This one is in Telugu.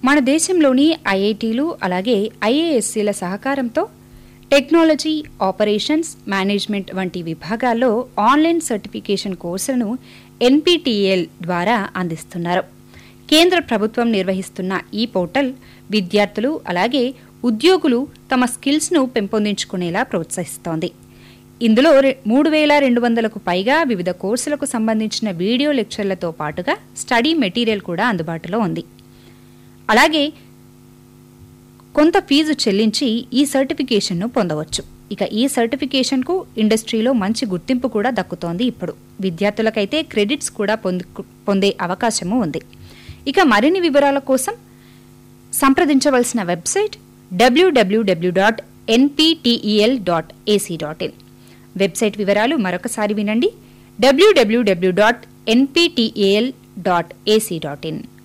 మన దేశంలోని ఐఐటీలు అలాగే ఐఏఎస్సీల సహకారంతో టెక్నాలజీ ఆపరేషన్స్ మేనేజ్మెంట్ వంటి విభాగాల్లో ఆన్లైన్ సర్టిఫికేషన్ కోర్సులను ఎన్పిటిఎల్ ద్వారా అందిస్తున్నారు కేంద్ర ప్రభుత్వం నిర్వహిస్తున్న ఈ పోర్టల్ విద్యార్థులు అలాగే ఉద్యోగులు తమ స్కిల్స్ను పెంపొందించుకునేలా ప్రోత్సహిస్తోంది ఇందులో రె- మూడు వేల రెండు వందలకు పైగా వివిధ కోర్సులకు సంబంధించిన వీడియో లెక్చర్లతో పాటుగా స్టడీ మెటీరియల్ కూడా అందుబాటులో ఉంది అలాగే కొంత ఫీజు చెల్లించి ఈ సర్టిఫికేషన్ను పొందవచ్చు ఇక ఈ సర్టిఫికేషన్కు ఇండస్ట్రీలో మంచి గుర్తింపు కూడా దక్కుతోంది ఇప్పుడు విద్యార్థులకైతే క్రెడిట్స్ కూడా పొందు పొందే అవకాశము ఉంది ఇక మరిన్ని వివరాల కోసం సంప్రదించవలసిన website W W W dot NPTEL dot AC dot in website వివరాలు మరొకసారి వినండి W W W dot NPTEL dot AC dot in